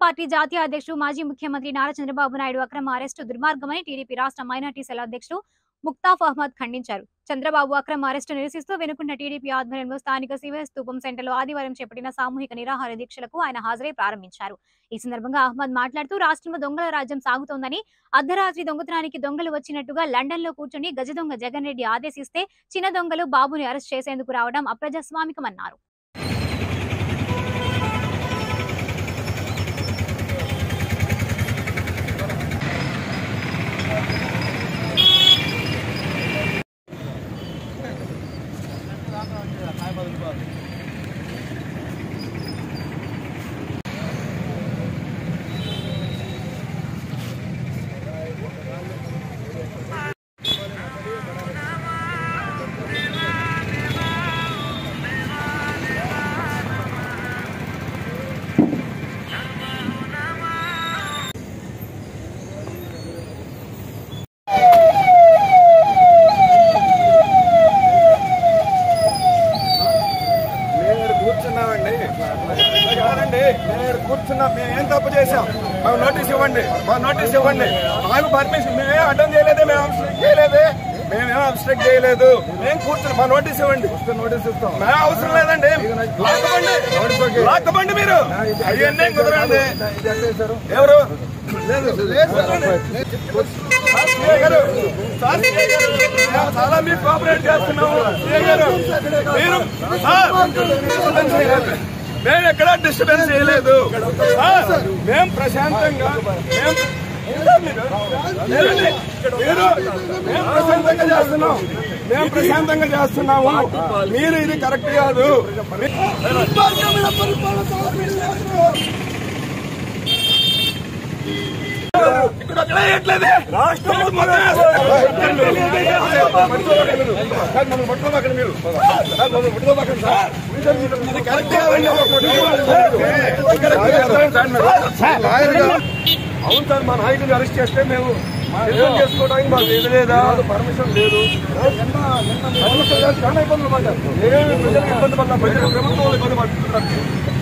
Party జాతీయ అధ్యక్షుడు మాజీ ముఖ్యమంత్రి నారా చంద్రబాబు నాయుడు అక్రమ అరెస్టు దుర్మార్గమని టీడీపీ రాష్ట్ర మైనార్టీ సెల్ అధ్యక్షుడు ముక్తాఫ్ అహ్మద్ ఖండించారు చంద్రబాబు అక్రమ అరెస్టు నిరసిస్తూ వెనుకున్న టీడీపీ ఆధ్వర్యంలో స్థానిక శివ స్తూపం సెంటర్లో ఆదివారం చేపట్టిన సామూహిక నిరాహార దీక్షలకు ఆయన హాజరై ప్రారంభించారు ఈ సందర్భంగా అహ్మద్ మాట్లాడుతూ రాష్ట్రంలో దొంగల రాజ్యం సాగుతోందని అర్ధరాత్రి దొంగతనానికి దొంగలు వచ్చినట్టుగా లండన్ లో కూర్చొని గజ దొంగ జగన్ రెడ్డి ఆదేశిస్తే చిన్న దొంగలు బాబుని అరెస్ట్ చేసేందుకు రావడం అప్రజాస్వామికమన్నారు మేము ఇక్కడ కూర్చున్నామండి ఇలా కాదండి మేము ఇక్కడ కూర్చున్నాం మేము ఏం తప్పు చేశాం మాకు నోటీస్ ఇవ్వండి మాకు నోటీస్ ఇవ్వండి మాకు పర్మిషన్ మేమేం అడ్డం చేయలేదే మేము అబ్స్ట్రక్ట్ చేయలేదే మేమేం అబ్స్ట్రక్ట్ చేయలేదు మేము కూర్చున్నాం మా నోటీస్ ఇవ్వండి నోటీస్ ఇస్తాం మేము అవసరం లేదండి లాక్కబండి లాక్కబండి మీరు అవన్నీ కుదరండి ఎవరు లేదు సార్ సీఏ గారు, సార్ సీఏ గారు, మేము చాలా మీకు కోఆపరేట్ చేస్తున్నాము సీఏ గారు మీరు సార్ డిస్టర్బెన్స్ చేయలేదు. మేము ఎక్కడ డిస్టర్బెన్స్ చేయలేదు సార్, మేము ప్రశాంతంగా మేము లేదండి. మీరు మేము ప్రశాంతంగా చేస్తున్నాం మేము ప్రశాంతంగా చేస్తున్నాము మీరు ఇది కరెక్ట్ కాదు ఇక్కడ ఒక్కడే వేయట్లేదే. రాష్ట్రం మొత్తం వేస్తున్నారు. సార్, మమ్మల్ని పట్టుకోమాకండి మీరు. సార్, మమ్మల్ని పట్టుకోమాకండి సార్. ఇది కరెక్ట్ కాదండి. కరెక్ట్ కాదు. సార్, లాయర్గా. అవును సార్ మా నాయకుడిని అరెస్ట్ చేస్తే మేము రిజైన్ చేసుకోవడానికి మాకు ఏది లేదా పర్మిషన్ లేదు పర్మిషన్ లేదు చాలా ఇబ్బందులు పడ్డారు ఏమేమి ప్రజలకు ఇబ్బంది పడ్డా ప్రజలు ప్రభుత్వం ఇబ్బంది పడుతున్నారు